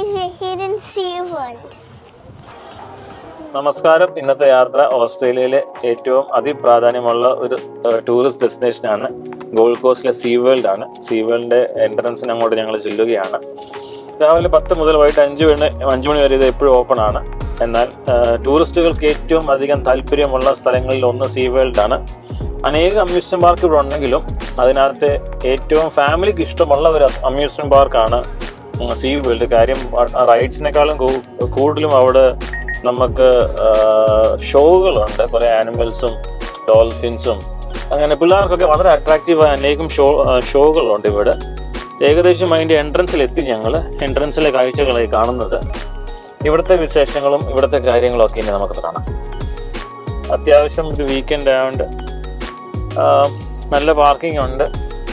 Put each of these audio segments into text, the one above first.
guys, we're here in SeaWorld. നമസ്കാരം ഇന്നത്തെ യാത്ര ഓസ്ട്രേലിയയിലെ ഏറ്റവും അതിപ്രാധാന്യമുള്ള ഒരു ടൂറിസ്റ്റ് ഡെസ്റ്റിനേഷനാണ് ഗോൾഡ് കോസ്റ്റിലെ സീ വേൾഡ് ആണ് സീ വേൾഡിന്റെ എൻട്രൻസിന് അങ്ങോട്ട് ഞങ്ങൾ ചെല്ലുകയാണ് രാവിലെ പത്ത് മുതൽ വൈകിട്ട് അഞ്ച് മണി അഞ്ച് മണി വരെ ഇത് എപ്പോഴും ഓപ്പൺ ആണ് എന്നാൽ ആ, ടൂറിസ്റ്റുകൾക്ക് ഏറ്റവും അധികം താല്പര്യമുള്ള സ്ഥലങ്ങളിൽ ഒന്ന് സീ വേൾഡ് ആണ് അനേകം അമ്യൂസ്മെന്റ് പാർക്ക് ഇവിടെ ഉണ്ടെങ്കിലും അതിനകത്ത് ഏറ്റവും ഫാമിലിക്ക് ഇഷ്ടമുള്ള ഒരു അമ്യൂസ്മെന്റ് പാർക്കാണ് സീ വേൾഡ് കാര്യം റൈഡ്സിനേക്കാളും കൂടുതലും അവിടെ നമുക്ക് ഷോകളുണ്ട് കുറെ ആനിമൽസും ഡോൾഫിൻസും അങ്ങനെ പിള്ളേർക്കൊക്കെ വളരെ അട്രാക്റ്റീവായ അനേകം ഷോ ഷോകളുണ്ട് ഇവിടെ ഏകദേശം അതിൻ്റെ എൻട്രൻസിൽ എത്തി ഞങ്ങൾ എൻട്രൻസിലെ കാഴ്ചകളായി കാണുന്നത് ഇവിടുത്തെ വിശേഷങ്ങളും ഇവിടുത്തെ കാര്യങ്ങളും ഒക്കെ ഇനി നമുക്ക് കാണാം അത്യാവശ്യം ഒരു വീക്കെൻഡ് ആയതുകൊണ്ട് ആ, നല്ല പാർക്കിംഗ് ഉണ്ട്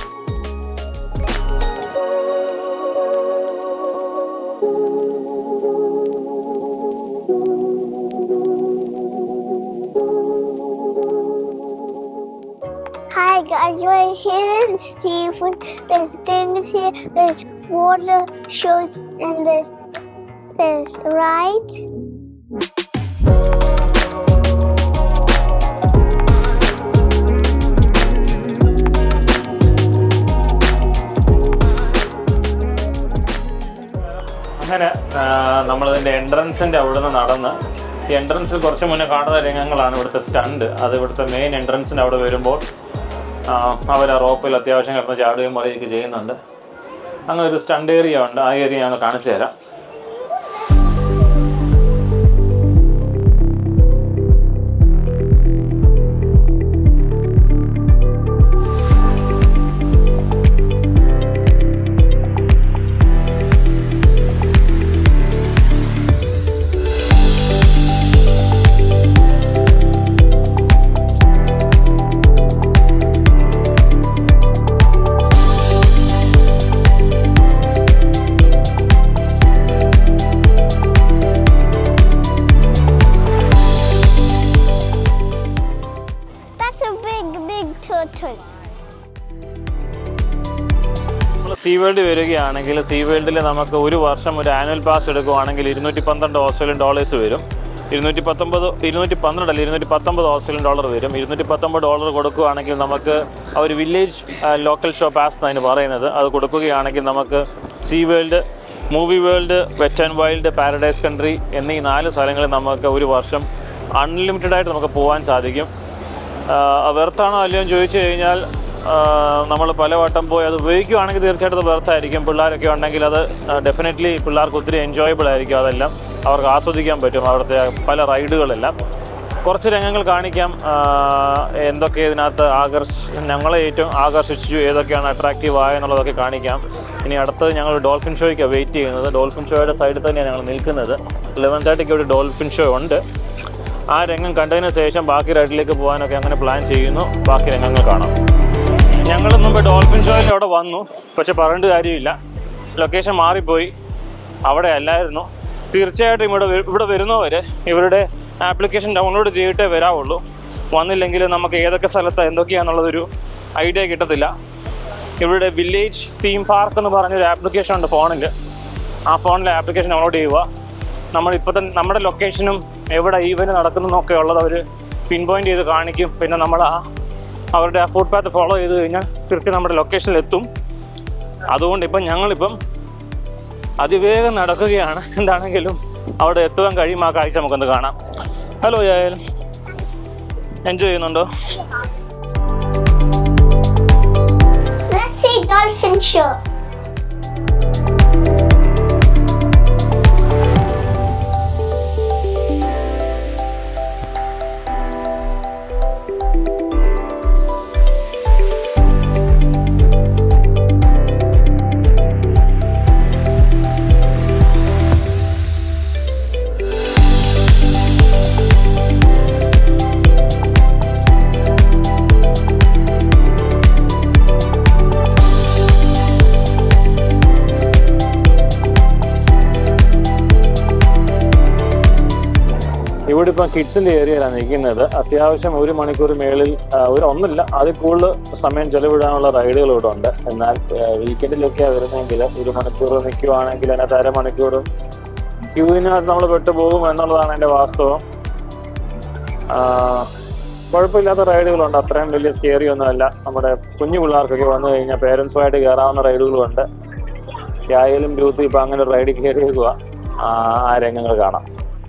Hi guys, we're here in SeaWorld. There's things here, there's water shows, and there's there's rides. അങ്ങനെ നമ്മളിതിൻ്റെ എൻട്രൻസിൻ്റെ അവിടെ നിന്ന് നടന്ന് ഈ എൻട്രൻസിൽ കുറച്ച് മുന്നേ കാണുന്ന രംഗങ്ങളാണ് ഇവിടുത്തെ സ്റ്റണ്ട് അത് ഇവിടുത്തെ മെയിൻ എൻട്രൻസിൻ്റെ അവിടെ വരുമ്പോൾ അവർ ആ റോപ്പിൽ അത്യാവശ്യം കിടന്ന് ചാടുകയും പറയുകയൊക്കെ ചെയ്യുന്നുണ്ട് അങ്ങനെ ഒരു സ്റ്റണ്ട് ഏരിയ ഉണ്ട് ആ ഏരിയ ഞങ്ങൾ കാണിച്ചു തരാം That's a big, big turtle. നമ്മൾ സീ വേൾഡ് വരികയാണെങ്കിൽ സീ വേൾഡിൽ നമുക്ക് ഒരു വർഷം ഒരു ആനുവൽ പാസ് എടുക്കുവാണെങ്കിൽ ഇരുന്നൂറ്റി പന്ത്രണ്ട് ഓസ്ട്രേലിയൻ ഡോളേഴ്സ് വരും ഇരുന്നൂറ്റി പത്തൊമ്പത് ഇരുന്നൂറ്റി പന്ത്രണ്ട് അല്ല ഇരുന്നൂറ്റി പത്തൊമ്പത് ഓസ്ട്രേലിയൻ ഡോളർ വരും ഇരുന്നൂറ്റി പത്തൊമ്പത് ഡോളർ കൊടുക്കുകയാണെങ്കിൽ നമുക്ക് ആ ഒരു വില്ലേജ് ലോക്കൽ ഷോ പാസ് എന്നാണ് പറയുന്നത് അത് കൊടുക്കുകയാണെങ്കിൽ നമുക്ക് sea world movie world wet and wild paradise country എന്നീ നാല് സ്ഥലങ്ങളിൽ നമുക്ക് ഒരു വർഷം അൺലിമിറ്റഡ് ആയിട്ട് നമുക്ക് പോകാൻ സാധിക്കും വെർത്താണോ അല്ലയോ എന്ന് ചോദിച്ചു കഴിഞ്ഞാൽ നമ്മൾ പലവട്ടം പോയി അത് ഉപയോഗിക്കുകയാണെങ്കിൽ തീർച്ചയായിട്ടും അത് വെർത്തായിരിക്കും പിള്ളേരൊക്കെ ഉണ്ടെങ്കിൽ അത് ഡെഫിനറ്റ്ലി പിള്ളേർക്ക് ഒത്തിരി എൻജോയബിൾ ആയിരിക്കും അതെല്ലാം അവർക്ക് ആസ്വദിക്കാൻ പറ്റും അവിടുത്തെ പല റൈഡുകളെല്ലാം കുറച്ച് രംഗങ്ങൾ കാണിക്കാം ആ, എന്തൊക്കെ ഇതിനകത്ത് ആകർഷ ഞങ്ങളെ ഏറ്റവും ആകർഷിച്ചു ഏതൊക്കെയാണ് അട്രാക്റ്റീവ് ആയെന്നുള്ളതൊക്കെ കാണിക്കാം ഇനി അടുത്തത് ഞങ്ങൾ ഡോൾഫിൻ ഷോയ്ക്കാണ് വെയിറ്റ് ചെയ്യുന്നത് ഡോൾഫിൻ ഷോയുടെ സൈഡിൽ തന്നെയാണ് ഞങ്ങൾ നിൽക്കുന്നത് ലെവൻ തേർട്ടിക്ക് ഒരു ഡോൾഫിൻ ഷോ ഉണ്ട് ആ രംഗം കണ്ടതിന് ശേഷം ബാക്കി റൈഡിലേക്ക് പോകാനൊക്കെ അങ്ങനെ പ്ലാൻ ചെയ്യുന്നു ബാക്കി രംഗങ്ങൾ കാണാം ഞങ്ങൾ മുമ്പ് ഡോൾഫിൻ ഷോയിൽ അവിടെ വന്നു പക്ഷെ പറഞ്ഞിട്ട് കാര്യമില്ല ലൊക്കേഷൻ മാറിപ്പോയി അവിടെ അല്ലായിരുന്നു തീർച്ചയായിട്ടും ഇവിടെ വരു- ഇവിടെ വരുന്നവർ ഇവരുടെ ആപ്ലിക്കേഷൻ ഡൗൺലോഡ് ചെയ്തിട്ടേ വരാവുള്ളൂ വന്നില്ലെങ്കിൽ നമുക്ക് ഏതൊക്കെ സ്ഥലത്ത് എന്തൊക്കെയാണെന്നുള്ളതൊരു ഐഡിയ കിട്ടത്തില്ല ഇവരുടെ വില്ലേജ് തീം പാർക്ക് എന്ന് പറഞ്ഞൊരു ആപ്ലിക്കേഷൻ ഉണ്ട് ഫോണിൽ ആ ഫോണിലെ ആപ്ലിക്കേഷൻ ഡൗൺലോഡ് ചെയ്യുക നമ്മൾ ഇപ്പോൾ തന്നെ നമ്മുടെ ലൊക്കേഷനും എവിടെ ഈവൻറ്റ് നടക്കുന്നതെന്നൊക്കെ ഉള്ളത് അവർ പിൻ പോയിന്റ് ചെയ്ത് കാണിക്കും പിന്നെ നമ്മൾ ആ അവരുടെ ആ ഫുഡ് പാത്ത് ഫോളോ ചെയ്ത് കഴിഞ്ഞാൽ കൃത്യം നമ്മുടെ ലൊക്കേഷനിൽ എത്തും അതുകൊണ്ട് ഇപ്പം ഞങ്ങളിപ്പം അതിവേഗം നടക്കുകയാണ് എന്താണെങ്കിലും അവിടെ എത്തുവാൻ കഴിയും ആ കാഴ്ച നമുക്കൊന്ന് കാണാം ഹലോ യായൽ എൻജോയ് ചെയ്യുന്നുണ്ടോ Let's see dolphin show. ഇവിടെ ഇപ്പം കിഡ്സിന്റെ ഏരിയയിലാണ് നിൽക്കുന്നത് അത്യാവശ്യം ഒരു മണിക്കൂർ മേളിൽ ആ, ഒരു ഒന്നില്ല അതിൽ കൂടുതൽ സമയം ചെലവിടാനുള്ള റൈഡുകൾ ഇവിടെ ഉണ്ട് എന്നാൽ വീക്കെൻഡിലൊക്കെയാണ് വരുന്നതെങ്കിൽ ഒരു മണിക്കൂർ നിൽക്കുവാണെങ്കിൽ അതിനകത്ത് അരമണിക്കൂറും ക്യൂവിനകത്ത് നമ്മൾ പെട്ടുപോകും എന്നുള്ളതാണ് എൻ്റെ വാസ്തവം ആ, കുഴപ്പമില്ലാത്ത റൈഡുകളുണ്ട് അത്രയും വലിയ സ്കേറി ഒന്നുമല്ല നമ്മുടെ കുഞ്ഞു പിള്ളേർക്കൊക്കെ വന്നു കഴിഞ്ഞാൽ പേരൻസുമായിട്ട് കയറാവുന്ന റൈഡുകളുണ്ട് യായാലും ഗ്രൂപ്പ് ഇപ്പം അങ്ങനെ ഒരു റൈഡിൽ കയറിയേക്കുക ആ രംഗങ്ങൾ കാണാം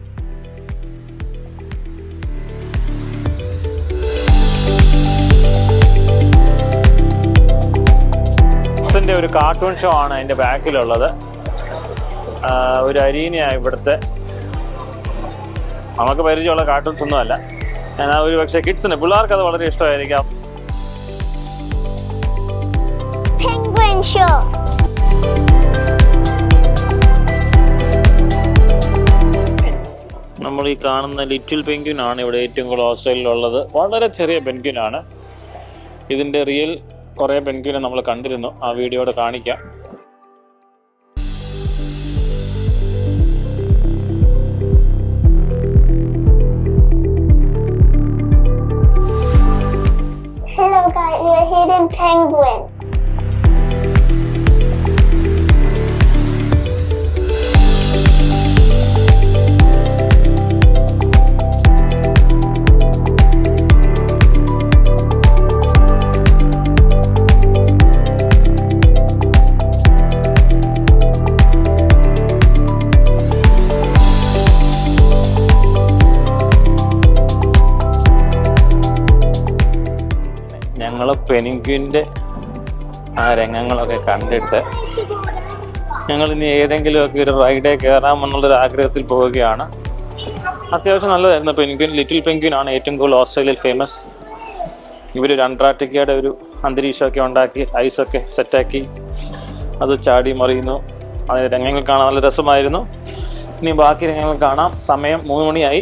ന്റെ ഒരു കാർട്ടൂൺ ഷോ ആണ് അതിന്റെ ബാക്കിലുള്ളത് ആ, ഒരു അരീനയാണ് ഇവിടുത്തെ നമുക്ക് പരിചയമുള്ള കാർട്ടൂൺസ് ഒന്നും അല്ല ഞാൻ ഒരു പക്ഷേ കിഡ്സിന് പിള്ളേർക്ക് അത് വളരെ ഇഷ്ടമായിരിക്കാം Penguin show. നമ്മൾ ഈ കാണുന്ന ലിറ്റിൽ പെൻഗ്വിൻ ആണ് ഇവിടെ ഏറ്റവും കൂടുതൽ ഓസ്ട്രേലിയയിലുള്ളത് വളരെ ചെറിയ പെൻഗ്വിൻ ആണ് ഇതിന്റെ റിയൽ കുറേ പെൻഗ്വിനെ നമ്മൾ കണ്ടിരുന്നു ആ വീഡിയോയുടെ കാണിക്കാം Hello guys, we're hidden penguin. ഞങ്ങൾ പെൻഗ്വിൻ്റെ ആ രംഗങ്ങളൊക്കെ കണ്ടിട്ട് ഞങ്ങൾ ഇനി ഏതെങ്കിലുമൊക്കെ ഒരു റൈഡേ കയറാമെന്നുള്ളൊരു ആഗ്രഹത്തിൽ പോവുകയാണ് അത്യാവശ്യം നല്ലതായിരുന്നു പെൻഗ്വിൻ ലിറ്റിൽ പെൻഗ്വിൻ ആണ് ഏറ്റവും കൂടുതൽ ഓസ്ട്രേലിയയിൽ ഫേമസ് ഇവരൊരു അൺട്രാർട്ടിക്കയുടെ ഒരു അന്തരീക്ഷമൊക്കെ ഉണ്ടാക്കി ഐസൊക്കെ സെറ്റാക്കി അത് ചാടി മറിയുന്നു അതിൻ്റെ രംഗങ്ങൾ കാണാൻ നല്ല രസമായിരുന്നു ഇനി ബാക്കി രംഗങ്ങൾ കാണാം സമയം മൂന്ന് മണിയായി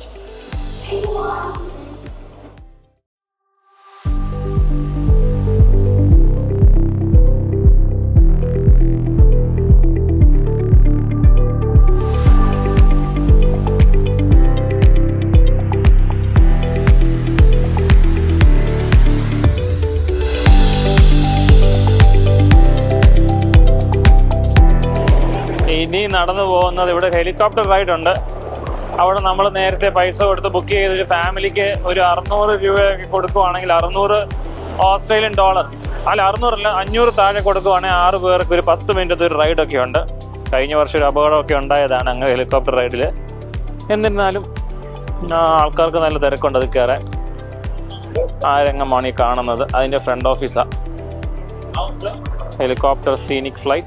ഇനി നടന്നു പോകുന്നത് ഇവിടെ ഹെലികോപ്റ്റർ റൈഡ് ഉണ്ട് അവിടെ നമ്മൾ നേരത്തെ പൈസ കൊടുത്ത് ബുക്ക് ചെയ്ത ഒരു ഫാമിലിക്ക് ഒരു അറുന്നൂറ് രൂപയൊക്കെ കൊടുക്കുവാണെങ്കിൽ അറുന്നൂറ് ഓസ്ട്രേലിയൻ ഡോളർ അല്ല അറുന്നൂറല്ല അഞ്ഞൂറ് താഴെ കൊടുക്കുവാണെങ്കിൽ ആറ് പേർക്ക് ഒരു പത്ത് മിനിറ്റത്തെ ഒരു റൈഡൊക്കെ ഉണ്ട് കഴിഞ്ഞ വർഷം ഒരു അപകടമൊക്കെ ഉണ്ടായതാണ് അങ്ങനെ ഹെലികോപ്റ്റർ റൈഡിൽ എന്നിരുന്നാലും ആ, ആൾക്കാർക്ക് നല്ല തിരക്കുണ്ട് അത് കയറാൻ ആ രംഗമാണ് ഈ കാണുന്നത് അതിൻ്റെ ഫ്രണ്ട് ഓഫീസാണ് ഹെലികോപ്റ്റർ സീനിക് ഫ്ലൈറ്റ്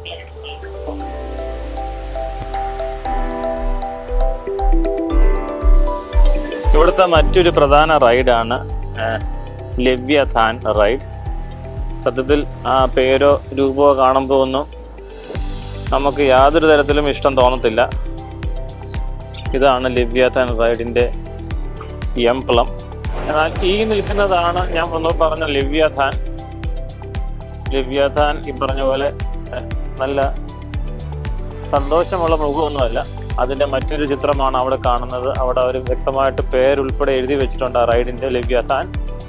ഇവിടുത്തെ മറ്റൊരു പ്രധാന റൈഡാണ് ലവ്യഥാൻ റൈഡ് സത്യത്തിൽ ആ പേരോ രൂപമോ കാണുമ്പോൾ ഒന്നും നമുക്ക് യാതൊരു തരത്തിലും ഇഷ്ടം തോന്നത്തില്ല ഇതാണ് ലവ്യഥാൻ റൈഡിൻ്റെ എംപ്ലം എന്നാൽ ഈ നിൽക്കുന്നതാണ് ഞാൻ ഒന്ന് പറഞ്ഞ ലവ്യഥാൻ ലവ്യഥാൻ ഈ പറഞ്ഞ പോലെ ഏഹ്, നല്ല സന്തോഷമുള്ള മൃഗമൊന്നുമല്ല അതിന്റെ മറ്റൊരു ചിത്രമാണ് അവിടെ കാണുന്നത് അവിടെ അവർ വ്യക്തമായിട്ട് പേരുൾപ്പെടെ എഴുതി വെച്ചിട്ടുണ്ട് ആ റൈഡിന്റെ ലവ്യഥാൻ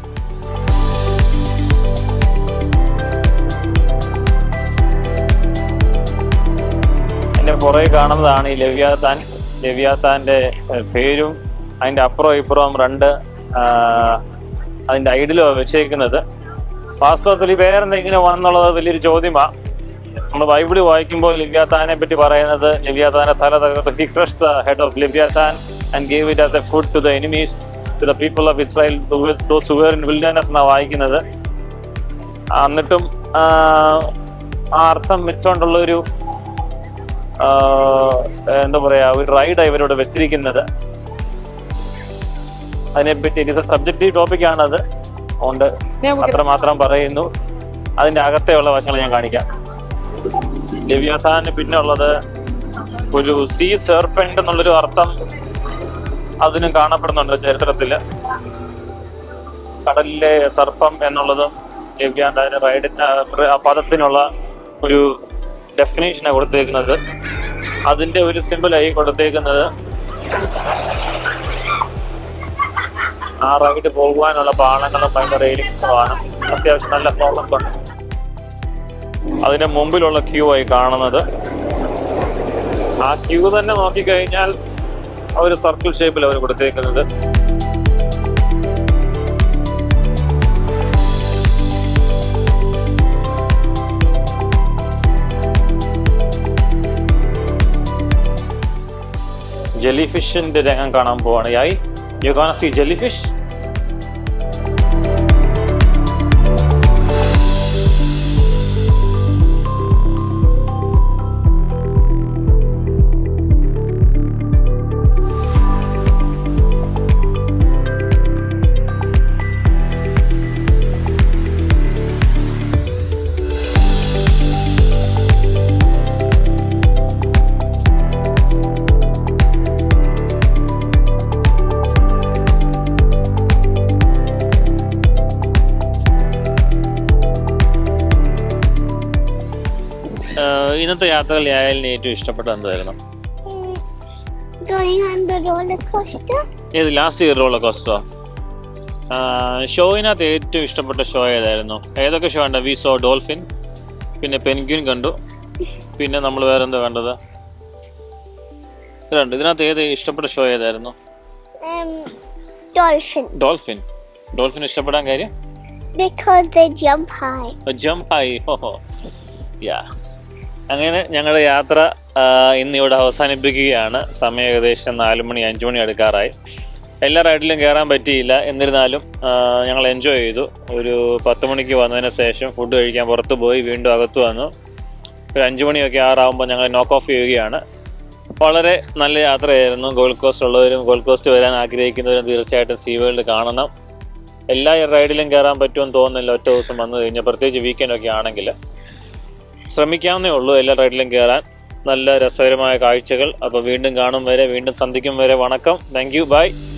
അതിന്റെ പുറകെ കാണുന്നതാണ് ഈ ലവ്യാത്താൻ ലവ്യാത്താന്റെ ഏഹ്, പേരും അതിന്റെ അപ്പുറവും ഇപ്പുറവും രണ്ട് ആ, അതിന്റെ ഐഡിലോ വെച്ചേക്കുന്നത് വാസ്തവത്തിൽ ഈ പേരെന്തെങ്കിലും വന്നുള്ളത് വലിയൊരു ചോദ്യമാണ് നമ്മൾ ബൈബിള് വായിക്കുമ്പോൾ ലിവ്യാത്താനെ പറ്റി പറയുന്നത് ലിവ്യാത്താനെ തല തകർത്ത് he crush the head of leviathan and gave it as a food to the enemies to the people of Israel those who were in wilderness എന്നാണ് വായിക്കുന്നത് ആ, എന്നിട്ടും ആ, ആ അർത്ഥം വെച്ചുകൊണ്ടുള്ള ഒരു ആ, എന്താ പറയാ ഒരു റൈഡ് ഇവരോട് വെച്ചിരിക്കുന്നത് അതിനെപ്പറ്റി ഇറ്റ് ഇസ് എ സബ്ജക്റ്റീവ് ടോപ്പിക്കാണത് അതുകൊണ്ട് അത്രമാത്രം പറയുന്നു അതിന്റെ അകത്തെയുള്ള വശങ്ങൾ ഞാൻ കാണിക്കാം ലവ്യാസാന് പിന്നെ ഉള്ളത് ഒരു സീ സെർപ്പൻഡ് എന്നുള്ളൊരു അർത്ഥം അതിനും കാണപ്പെടുന്നുണ്ട് ചരിത്രത്തില് കടലിലെ സർപ്പം എന്നുള്ളതും ലവ്യാന്റെ റൈഡിന് ആ പദത്തിനുള്ള ഒരു ഡെഫിനേഷനാണ് കൊടുത്തേക്കുന്നത് അതിന്റെ ഒരു സിമ്പിളായി കൊടുത്തേക്കുന്നത് ആ റൈഡ് പോകുവാനുള്ള പാളങ്ങളും അതിന്റെ റെയിലിങ്സും ആണ് അത്യാവശ്യം നല്ല ഫ്ലോറൊക്കെ ഉണ്ട് അതിന്റെ മുമ്പിലുള്ള ക്യൂ ആയി കാണുന്നത് ആ ക്യൂ തന്നെ നോക്കിക്കഴിഞ്ഞാൽ ഒരു സർക്കിൾ ഷേപ്പിൽ അവർ കൊടുത്തേക്കുന്നത് ജെല്ലി ഫിഷിന്റെ രംഗം കാണാൻ പോവാണ് യായി യു കാണ സി ജെല്ലി ഫിഷ് ഇന്നത്തെ യാത്രയിൽ യായാലിന് ഏറ്റവും ഇഷ്ടപ്പെട്ട എന്തായിരുന്നു Mm, going on the roller coaster. ഏത് ലാസ്റ്റ് ഇയർ റോളർ കോസ്റ്റോ ഷോയിനകത്ത് ഏറ്റവും ഇഷ്ടപ്പെട്ട ഷോ ഏതായിരുന്നു ഏതൊക്കെ ഷോ ഉണ്ട് വി സോ ഡോൾഫിൻ പിന്നെ പെൻഗ്വിൻ കണ്ടു പിന്നെ നമ്മൾ വേറെ എന്താ കണ്ടത് ഇതുണ്ട് ഇതിനകത്ത് ഏത് ഇഷ്ടപ്പെട്ട ഷോ ഏതായിരുന്നു Um, dolphin ഡോൾഫിൻ ഡോൾഫിൻ ഇഷ്ടപ്പെടാൻ കാര്യം because they jump high. Jump ആയി ഓഹോ യാ അങ്ങനെ ഞങ്ങളുടെ യാത്ര ആ, ഇന്ന് ഇവിടെ അവസാനിപ്പിക്കുകയാണ് സമയം ഏകദേശം നാല് മണി അഞ്ച് മണി അടുക്കാറായി എല്ലാ റൈഡിലും കയറാൻ പറ്റിയില്ല എന്നിരുന്നാലും ആ, ഞങ്ങൾ എൻജോയ് ചെയ്തു ഒരു പത്ത് മണിക്ക് വന്നതിന് ശേഷം ഫുഡ് കഴിക്കാൻ പുറത്ത് പോയി വീണ്ടും അകത്ത് വന്നു ഒരു അഞ്ച് മണിയൊക്കെ ആറാകുമ്പോൾ ഞങ്ങൾ നോക്ക് ഓഫ് ചെയ്യുകയാണ് വളരെ നല്ല യാത്രയായിരുന്നു ഗോൾഡ് കോസ്റ്റ് ഉള്ളവരും ഗോൾഡ് കോസ്റ്റ് വരാൻ ആഗ്രഹിക്കുന്നവരും തീർച്ചയായിട്ടും സീ വേൾഡ് കാണണം എല്ലാ റൈഡിലും കയറാൻ പറ്റുമെന്ന് തോന്നുന്നില്ല ഒറ്റ ദിവസം വന്നു കഴിഞ്ഞാൽ പ്രത്യേകിച്ച് വീക്കെൻഡ് ഒക്കെ ആണെങ്കിൽ ശ്രമിക്കാവുന്നേ ഉള്ളൂ എല്ലാ റൈഡിലും കയറാൻ നല്ല രസകരമായ കാഴ്ചകൾ അപ്പോൾ വീണ്ടും കാണും വരെ വീണ്ടും സന്ധിക്കും വരെ വണക്കം താങ്ക് യു ബൈ